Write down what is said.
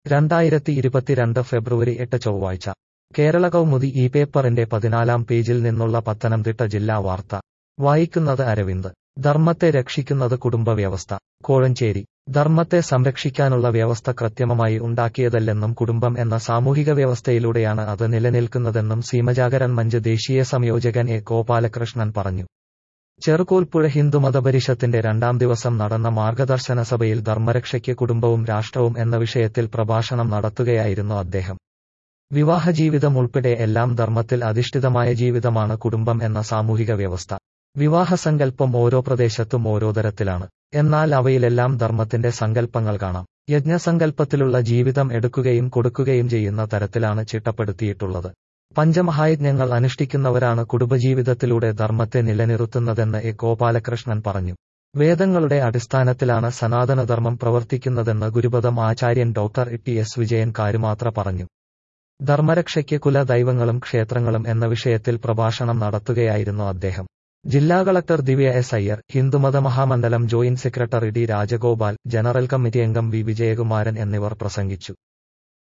രണ്ടായിരത്തി ഇരുപത്തിരണ്ട് ഫെബ്രുവരി എട്ട് ചൊവ്വാഴ്ച കേരള കൗമുദി ഈ പേപ്പറിന്റെ പതിനാലാം പേജിൽ നിന്നുള്ള പത്തനംതിട്ട ജില്ലാ വാർത്ത വായിക്കുന്നത് അരവിന്ദ് ധർമ്മത്തെ രക്ഷിക്കുന്നത് കുടുംബവ്യവസ്ഥ കോഴഞ്ചേരി ധർമ്മത്തെ സംരക്ഷിക്കാനുള്ള വ്യവസ്ഥ കൃത്യമമായി ഉണ്ടാക്കിയതല്ലെന്നും കുടുംബം എന്ന സാമൂഹിക വ്യവസ്ഥയിലൂടെയാണ് അത് നിലനിൽക്കുന്നതെന്നും സീമജാഗരൺ മഞ്ച് ദേശീയ സംയോജകൻ എ ഗോപാലകൃഷ്ണൻ പറഞ്ഞു ചെറുകോൽപ്പുഴ ഹിന്ദുമതപരിഷത്തിന്റെ രണ്ടാം ദിവസം നടന്ന മാർഗദർശന സഭയിൽ ധർമ്മരക്ഷയ്ക്ക് കുടുംബവും രാഷ്ട്രവും എന്ന വിഷയത്തിൽ പ്രഭാഷണം നടത്തുകയായിരുന്നു അദ്ദേഹം വിവാഹജീവിതം ഉൾപ്പെടെ എല്ലാം ധർമ്മത്തിൽ അധിഷ്ഠിതമായ ജീവിതമാണ് കുടുംബം എന്ന സാമൂഹിക വ്യവസ്ഥ വിവാഹസങ്കല്പം ഓരോ പ്രദേശത്തും ഓരോ തരത്തിലാണ് എന്നാൽ അവയിലെല്ലാം ധർമ്മത്തിന്റെ സങ്കല്പങ്ങൾ കാണാം യജ്ഞസങ്കല്പത്തിലുള്ള ജീവിതം എടുക്കുകയും കൊടുക്കുകയും ചെയ്യുന്ന തരത്തിലാണ് ചിട്ടപ്പെടുത്തിയിട്ടുള്ളത് പഞ്ചമഹായജ്ഞങ്ങൾ അനുഷ്ഠിക്കുന്നവരാണ് കുടുംബജീവിതത്തിലൂടെ ധർമ്മത്തെ നിലനിർത്തുന്നതെന്ന് എ ഗോപാലകൃഷ്ണൻ പറഞ്ഞു വേദങ്ങളുടെ അടിസ്ഥാനത്തിലാണ് സനാതനധർമ്മം പ്രവർത്തിക്കുന്നതെന്ന് ഗുരുപദം ആചാര്യൻ doctor T S Vijayan Karumathra പറഞ്ഞു ധർമ്മരക്ഷയ്ക്ക് കുലദൈവങ്ങളും ക്ഷേത്രങ്ങളും എന്ന വിഷയത്തിൽ പ്രഭാഷണം നടത്തുകയായിരുന്നു അദ്ദേഹം ജില്ലാ കളക്ടർ ദിവ്യ എസ് അയ്യർ ഹിന്ദുമത മഹാമണ്ഡലം joint secretary D Rajagopal general committee അംഗം വി വിജയകുമാരൻ എന്നിവർ പ്രസംഗിച്ചു